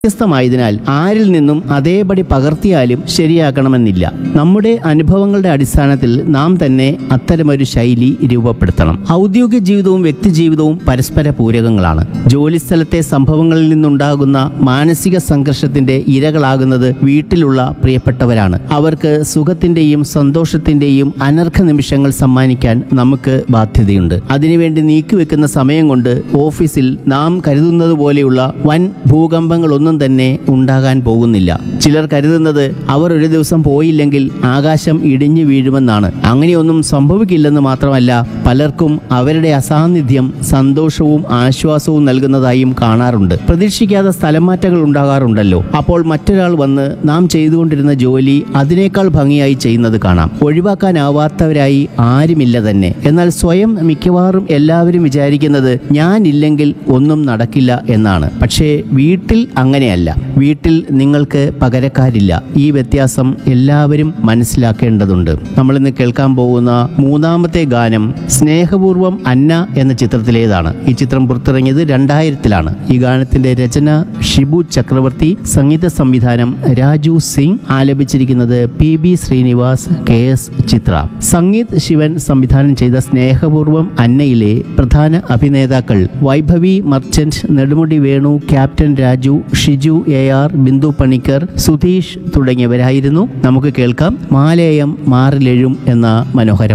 വ്യത്യസ്തമായതിനാൽ ആരിൽ നിന്നും അതേപടി പകർത്തിയാലും ശരിയാക്കണമെന്നില്ല നമ്മുടെ അനുഭവങ്ങളുടെ അടിസ്ഥാനത്തിൽ നാം തന്നെ അത്തരമൊരു ശൈലി രൂപപ്പെടുത്തണം ഔദ്യോഗിക ജീവിതവും വ്യക്തിജീവിതവും പരസ്പര പൂരകങ്ങളാണ് ജോലിസ്ഥലത്തെ സംഭവങ്ങളിൽ നിന്നുണ്ടാകുന്ന മാനസിക സംഘർഷത്തിന്റെ ഇരകളാകുന്നത് വീട്ടിലുള്ള പ്രിയപ്പെട്ടവരാണ് അവർക്ക് സുഖത്തിന്റെയും സന്തോഷത്തിന്റെയും അനർഘ നിമിഷങ്ങൾ സമ്മാനിക്കാൻ നമുക്ക് ബാധ്യതയുണ്ട് അതിനുവേണ്ടി നീക്കിവെക്കുന്ന സമയം കൊണ്ട് ഓഫീസിൽ നാം കരുതുന്നത് പോലെയുള്ള വൻ ഭൂകമ്പങ്ങളൊന്നും തന്നെ ഉണ്ടാകാൻ പോകുന്നില്ല ചിലർ കരുതുന്നത് അവർ ഒരു ദിവസം പോയില്ലെങ്കിൽ ആകാശം ഇടിഞ്ഞു വീഴുമെന്നാണ് അങ്ങനെയൊന്നും സംഭവിക്കില്ലെന്ന് മാത്രമല്ല പലർക്കും അവരുടെ അസാന്നിധ്യം സന്തോഷവും ആശ്വാസവും നൽകുന്നതായും കാണാറുണ്ട് പ്രതീക്ഷിക്കാതെ സ്ഥലം മാറ്റങ്ങൾ ഉണ്ടാകാറുണ്ടല്ലോ അപ്പോൾ മറ്റൊരാൾ വന്ന് നാം ചെയ്തുകൊണ്ടിരുന്ന ജോലി അതിനേക്കാൾ ഭംഗിയായി ചെയ്യുന്നത് കാണാം ഒഴിവാക്കാനാവാത്തവരായി ആരുമില്ല തന്നെ എന്നാൽ സ്വയം മിക്കവാറും എല്ലാവരും വിചാരിക്കുന്നത് ഞാനില്ലെങ്കിൽ ഒന്നും നടക്കില്ല എന്നാണ് പക്ഷേ വീട്ടിൽ അങ്ങനെയല്ല വീട്ടിൽ നിങ്ങൾക്ക് പകരക്കാരില്ല ഈ വ്യത്യാസം എല്ലാവരും മനസ്സിലാക്കേണ്ടതുണ്ട് നമ്മൾ ഇന്ന് കേൾക്കാൻ പോകുന്ന മൂന്നാമത്തെ ഗാനം സ്നേഹപൂർവം അന്ന എന്ന ചിത്രത്തിലേതാണ് ഈ ചിത്രം പുറത്തിറങ്ങിയത് രണ്ടായിരത്തിലാണ് ഈ ഗാനത്തിന്റെ രചന ഷിബു ചക്രവർത്തി സംഗീത സംവിധാനം രാജു സിംഗ് ആലപിച്ചിരിക്കുന്നത് P B Srinivas K S Chithra Sangeeth Sivan സംവിധാനം ചെയ്ത സ്നേഹപൂർവം അന്നയിലെ പ്രധാന അഭിനേതാക്കൾ Vaibhavi Merchant Nedumudi Venu Captain Raju Shiju A R Bindu Panicker Sudheesh തുടങ്ങിയവരായിരുന്നു നമുക്ക് കേൾക്കാം മാലേയം മാറിലെഴും എന്ന മനോഹര